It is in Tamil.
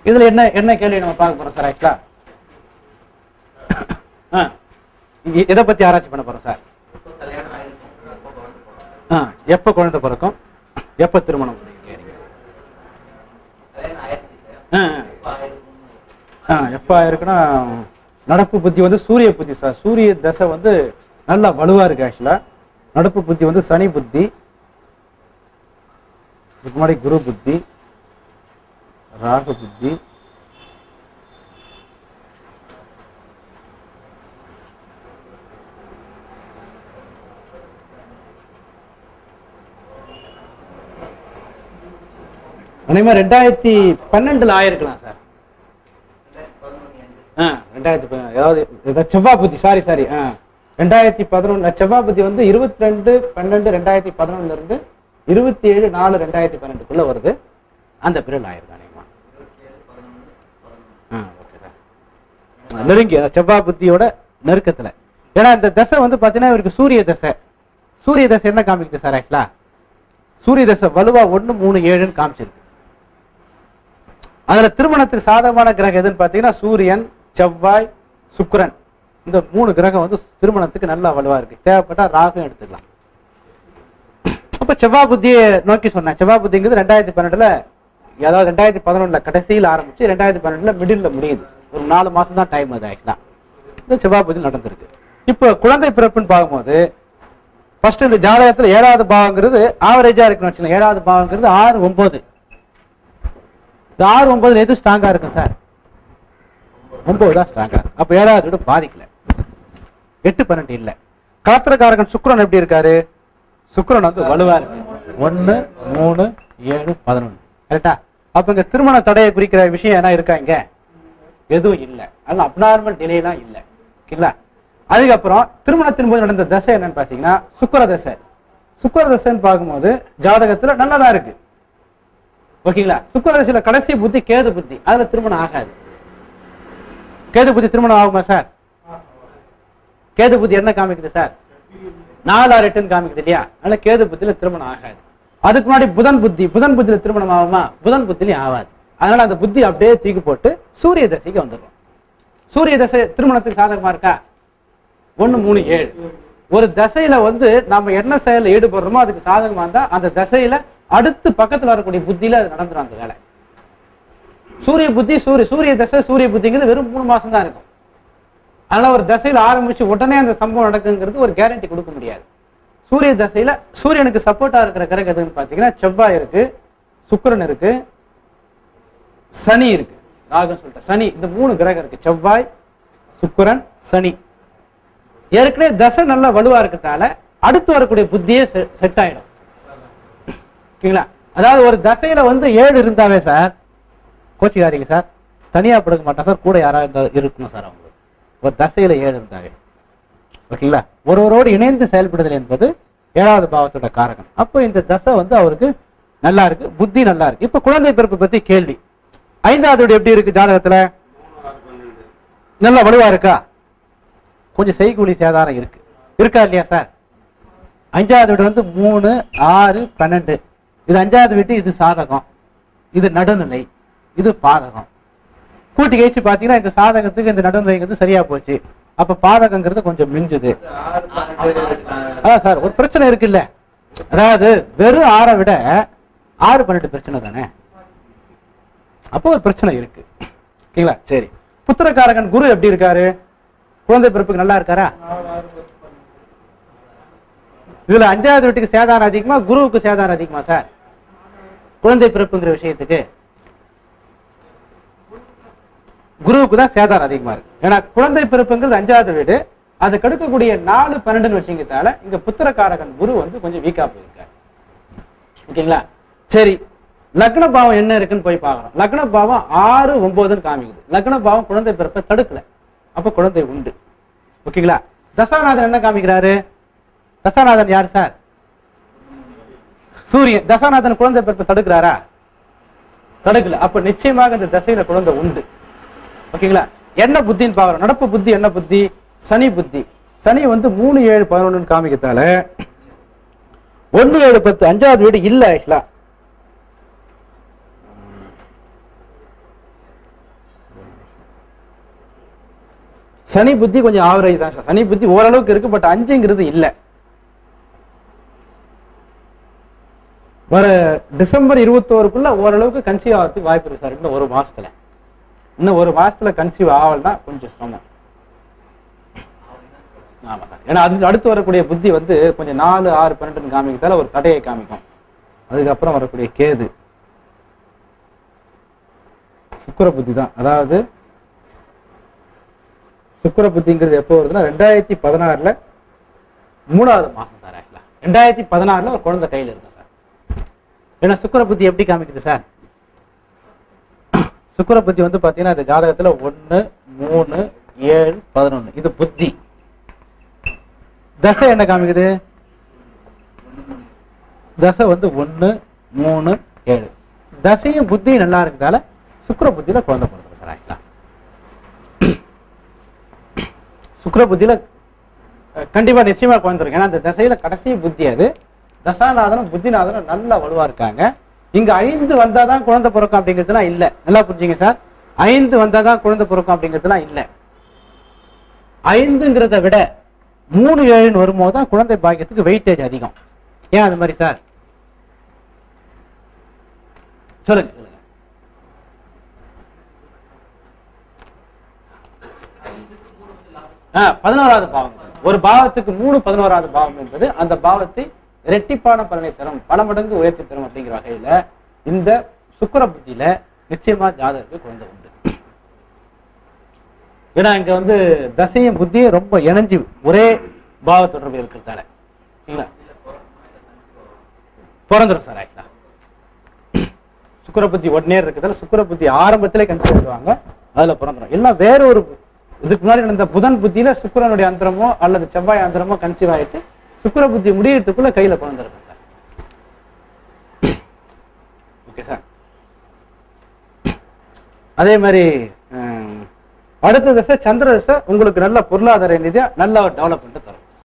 இதுல என்ன என்ன கேள்வி நம்ம பார்க்க போறோம் சார் ஆக்சுவலா எதை பத்தி ஆராய்ச்சி பண்ண போறோம் சார் ஆ, எப்ப குழந்தை பிறக்கும் எப்ப திருமணம் பண்ணிக்கிறீங்க ஆ, ஆ, எப்ப ஆயிருக்குன்னா நடப்பு புத்தி வந்து சூரிய புத்தி சார் சூரிய தசை வந்து நல்லா வலுவா இருக்கு ஆக்சுவலா நடப்பு புத்தி வந்து சனி புத்தி இதுக்கு முன்னாடி குரு புத்தி ராகு புத்தி அதேமாதிரி ரெண்டாயிரத்தி பன்னெண்டுல ஆயிருக்கலாம் சார் ஆ ரெண்டாயிரத்தி ப- அதாவது ஏதாவது செவ்வாய் புத்தி சாரி சாரி ஆ ரெண்டாயிரத்தி பதினொன்று செவ்வாய் புத்தி வந்து இருபத்தி ரெண்டு பன்னெண்டு ரெண்டாயிரத்தி பதினொன்னுல இருந்து இருபத்தி ஏழு நாலு ரெண்டாயிரத்தி பன்னெண்டுக்குள்ள வருது அந்த பீரியட் ஆயிருக்கும் அநேகமா ஆ ஓகே சார் நெருங்கி அதாவது செவ்வாய் புத்தியோட நெருக்கத்துல ஏன்னா இந்த தசை வந்து பாத்தீங்கன்னா இவருக்கு சூரிய தசை சூரிய தசை என்ன காமிக்குது சார் ஆக்சுவலா சூரிய தசை வலுவா ஒண்ணு மூணு ஏழுன்னு காமிச்சிருக்கு அதுல திருமணத்துக்கு சாதகமான கிரகம் எதுன்னு பாத்தீங்கன்னா சூரியன் செவ்வாய் சுக்கிரன் இந்த மூணு கிரகம் வந்து திருமணத்துக்கு நல்லா வலுவா இருக்கு தேவைப்பட்டா ராகும் எடுத்துக்கலாம் அப்ப செவ்வாய் புத்தியை நோக்கி சொன்னேன் செவ்வாய் புத்திங்கிறது ரெண்டாயிரத்தி பன்னெண்டுல அதாவது ரெண்டாயிரத்தி பதினொன்றுல கடைசியில் ஆரம்பிச்சு ரெண்டாயிரத்தி பன்னெண்டுல மிடில் முடியுது ஒரு நாலு மாசம் தான் டைம் அது ஆக்சுவலா இந்த செவ்வாய் புத்தி நடந்திருக்கு இப்போ குழந்தை பிறப்புன்னு பார்க்கும்போது ஃபர்ஸ்ட் இந்த ஜாதகத்துல ஏழாவது பாவங்கிறது ஆவரேஜா இருக்குன்னு வச்சுக்கோங்க ஏழாவது பாவங்கிறது ஆறு ஒன்பது இந்த ஆறு ஒன்பதுல எது ஸ்ட்ராங்கா இருக்கும் சார் ஒன்பது தான் ஸ்ட்ராங்கா இருக்கு அப்ப ஏழாவது விட பாதிக்கல எட்டு பன்னெண்டு இல்ல கலத்திரக்காரகன் சுக்கிரன் எப்படி இருக்காரு சுக்கிரன் வந்து வலுவா இருக்கு ஒண்ணு மூணு ஏழு பதினொன்னு கரெக்டா அப்ப இங்க திருமண தடையை குறிக்கிற விஷயம் என்ன இருக்கா இங்க எதுவும் இல்ல அதனால அப்நார்மல் டிலேலாம் இல்ல ஓகேங்களா அதுக்கப்புறம் திருமணத்தின் போது நடந்த தசை என்னன்னு பாத்தீங்கன்னா சுக்கிர தசை சுக்கிர தசைன்னு பார்க்கும்போது ஜாதகத்துல நல்லதா இருக்கு ஓகேங்களா சுக்கிர தசையில கடைசி புத்தி கேது புத்தி அதுல திருமணம் ஆகாது கேது புத்தி திருமணம் ஆகுமா சார் கேது புத்தி என்ன காமிக்குது சார் நாலு ஆறு எட்டுன்னு காமிக்குது இல்லையா அதனால கேது புத்தியில திருமணம் ஆகாது அதுக்கு முன்னாடி புதன் புத்தி புதன் புத்தியில திருமணம் ஆகுமா புதன் புத்திலையும் ஆகாது அதனால அந்த புத்தி அப்படியே தூக்கி போட்டு சூரிய தசைக்கு வந்துடும் சூரிய தசை திருமணத்துக்கு சாதகமா இருக்கா ஒண்ணு மூணு ஏழு ஒரு தசையில வந்து நம்ம என்ன செயல்ல ஈடுபடுறோமோ அதுக்கு சாதகமா இருந்தா அந்த தசையில அடுத்து பக்கத்துல வரக்கூடிய புத்தியில அது நடந்துரும் அந்த வேலை சூரிய புத்தி சூரிய சூரிய தசை சூரிய புத்திங்கிறது வெறும் மூணு மாசம் தான் இருக்கும் அதனால ஒரு தசையில ஆரம்பிச்சு உடனே அந்த சம்பவம் நடக்குங்கிறது ஒரு கேரண்டி கொடுக்க முடியாது சூரிய தசையில சூரியனுக்கு சப்போர்ட்டா இருக்கிற கிரகம் எதுன்னு பாத்தீங்கன்னா செவ்வாய் இருக்கு சுக்கிரன் இருக்கு சனி இருக்கு ராகுன்னு சொல்லிட்டேன் சனி இந்த மூணு கிரகம் இருக்கு செவ்வாய் சுக்கிரன் சனி ஏற்கனவே தசை நல்லா வலுவா இருக்கிறதால அடுத்து வரக்கூடிய புத்தியே செட் ஆயிடும் ஓகேங்களா அதாவது ஒரு தசையில வந்து ஏழு இருந்தாவே சார் கோச்சிக்காதீங்க சார் தனியா படுக்க மாட்டேன் சார் கூட யாராவது இருந்தா இருக்கணும் சார் அவங்களுக்கு ஒரு தசையில ஏழு இருந்தாவே ஓகேங்களா ஒருவரோடு இணைந்து செயல்படுதல் என்பது ஏழாவது பாவத்தோட காரகம் அப்போ இந்த தசை வந்து அவருக்கு நல்லா இருக்கு புத்தி நல்லா இருக்கு இப்ப குழந்தை பிறப்பு பத்தி கேள்வி ஐந்தாவது வீடு எப்படி இருக்கு ஜாதகத்துல நல்லா வலுவா இருக்கா கொஞ்சம் செய்கூலி சேதாரம் இருக்கு இருக்கா இல்லையா சார் அஞ்சாவது வீடு வந்து மூணு ஆறு பன்னெண்டு இது அஞ்சாவது வீட்டு இது சாதகம் இது நடுநிலை இது பாதகம் கூட்டி கழிச்சு பாத்தீங்கன்னா இந்த சாதகத்துக்கு இந்த நடுநிலைங்கிறது சரியா போச்சு அப்ப பாதகங்கிறது கொஞ்சம் மிஞ்சுது அதான் சார் ஒரு பிரச்சனை இருக்குல்ல அதாவது வெறும் ஆறை விட ஆறு பன்னெண்டு பிரச்சனை தானே அப்போ ஒரு பிரச்சனை இருக்கு ஓகேங்களா சரி புத்திரக்காரகன் குரு எப்படி இருக்காரு குழந்தை பிறப்புக்கு நல்லா இருக்காரா இதுல அஞ்சாவது வீட்டுக்கு சேதாரம் அதிகமா குருவுக்கு சேதாரம் அதிகமா சார் குழந்தை பிறப்புங்கிற விஷயத்துக்கு குருவுக்கு தான் சேதாரம் அதிகமா இருக்கு ஏன்னா குழந்தை பிறப்புங்கிறது அஞ்சாவது வீடு அது கெடுக்கக்கூடிய நாலு பன்னெண்டுன்னு வச்சுக்கிறதால இங்க புத்திரக்காரகன் குரு வந்து கொஞ்சம் வீக்கா போயிருக்காரு ஓகேங்களா சரி லக்ன பாவம் என்ன இருக்குன்னு போய் பார்க்கறோம் லக்ன பாவம் ஆறு ஒன்பதுன்னு காமிக்குது லக்ன பாவம் குழந்தை பிறப்பை தடுக்கல அப்ப குழந்தை உண்டு ஓகேங்களா தசாநாதன் என்ன காமிக்கிறாரு தசாநாதன் யார் சார் சூரியன் தசாநாதன் குழந்தை பிறப்பை தடுக்கிறாரா தடுக்கல அப்ப நிச்சயமாக இந்த தசையில குழந்தை உண்டு ஓகேங்களா என்ன புத்தின்னு பாக்குறோம் நடப்பு புத்தி என்ன புத்தி சனி புத்தி சனி வந்து மூணு ஏழு பதினொன்னு காமிக்கத்தால ஒண்ணு ஏழு பத்து அஞ்சாவது வீடு இல்ல ஆக்சுவலா சனி புத்தி கொஞ்சம் ஆவரேஜ் தான் சார் சனி புத்தி ஓரளவுக்கு இருக்கு பட் அஞ்சுங்கிறது இல்லை வர டிசம்பர் இருபத்தோருக்குள்ள ஓரளவுக்கு கன்சீவ் ஆகிறதுக்கு வாய்ப்பு இருக்கு சார் இன்னும் ஒரு மாசத்துல இன்னும் ஒரு மாசத்துல கன்சீவ் ஆகலன்னா கொஞ்சம் சிரமம் ஆமா சார் ஏன்னா அது அடுத்து வரக்கூடிய புத்தி வந்து கொஞ்சம் நாலு ஆறு பன்னெண்டுன்னு காமிக்கிறதால ஒரு தடையை காமிக்கும் அதுக்கப்புறம் வரக்கூடிய கேது சுக்கிர புத்தி தான் அதாவது சுக்கிர புத்திங்கிறது எப்போ வருதுன்னா ரெண்டாயிரத்தி பதினாறுல மூணாவது மாசம் சார் ஆக்சுவலா ரெண்டாயிரத்தி பதினாறுல ஒரு குழந்தை கையில இருக்கும் சார் ஏன்னா சுக்கிர புத்தி எப்படி காமிக்குது சார் சுக்கிர புத்தி வந்து பாத்தீங்கன்னா இந்த ஜாதகத்துல ஒண்ணு மூணு ஏழு பதினொன்னு இது புத்தி தசை என்ன காமிக்குது தசை வந்து ஒண்ணு மூணு ஏழு தசையும் புத்தியும் நல்லா இருக்கிறதால சுக்கிர புத்தியில குழந்தை பிறந்தது சார் ஆக்சுவலா சுக்கிர புத்தியில அஹ், கண்டிப்பா நிச்சயமா குழந்தை இருக்கு ஏன்னா அந்த தசையில கடைசி புத்தி அது தசாநாதனும் புத்திநாதனும் நல்லா வலுவா இருக்காங்க இங்க ஐந்து வந்தாதான் குழந்தை பிறக்கும் அப்படிங்கிறதுலாம் இல்ல நல்லா புரிஞ்சுங்க சார் ஐந்து வந்தாதான் குழந்தை பிறக்கும் அப்படிங்கிறதுலாம் இல்ல ஐந்துங்கிறத விட மூணு ஏழுன்னு வரும்போது தான் குழந்தை பாக்கியத்துக்கு வெயிட்டேஜ் அதிகம் ஏன் அது மாதிரி சார் சொல்லுங்க சொல்லுங்க ஆ, பதினோராவது பாவம் ஒரு பாவத்துக்கு மூணு பதினோராவது பாவம் என்பது அந்த பாவத்தை இரட்டிப்பான பலனை தரும் பல மடங்கு உயர்த்தி தரும் அப்படிங்கிற வகையில இந்த சுக்கிர புத்தியில நிச்சயமா ஜாதகருக்கு குழந்தை உண்டு ஏன்னா இங்க வந்து தசையும் புத்தியும் ரொம்ப இணைஞ்சு ஒரே பாவ தொடர்பு இருக்கிறதால சரிங்களா பிறந்துடும் சார் ஆக்சுவலா சுக்கிர புத்தி உடனே இருக்கிறதால சுக்கிர புத்தி ஆரம்பத்திலே கன்சிடர் பண்ணுவாங்க அதுல பிறந்துடும் எல்லாம் வேற ஒரு இதுக்கு முன்னாடி நடந்த புதன் புத்தியில சுக்கிரனுடைய அந்தரமோ அல்லது செவ்வாய் அந்தரமோ கன்சீவ் ஆயிட்டு சுக்கிர புத்தி முடியறதுக்குள்ள கையில பிறந்திருக்கும் சார் ஓகே சார் அதே மாதிரி அஹ், அடுத்த தசை சந்திர தசை உங்களுக்கு நல்ல பொருளாதார ரீதியா நல்ல டெவலப்மெண்ட் தரும்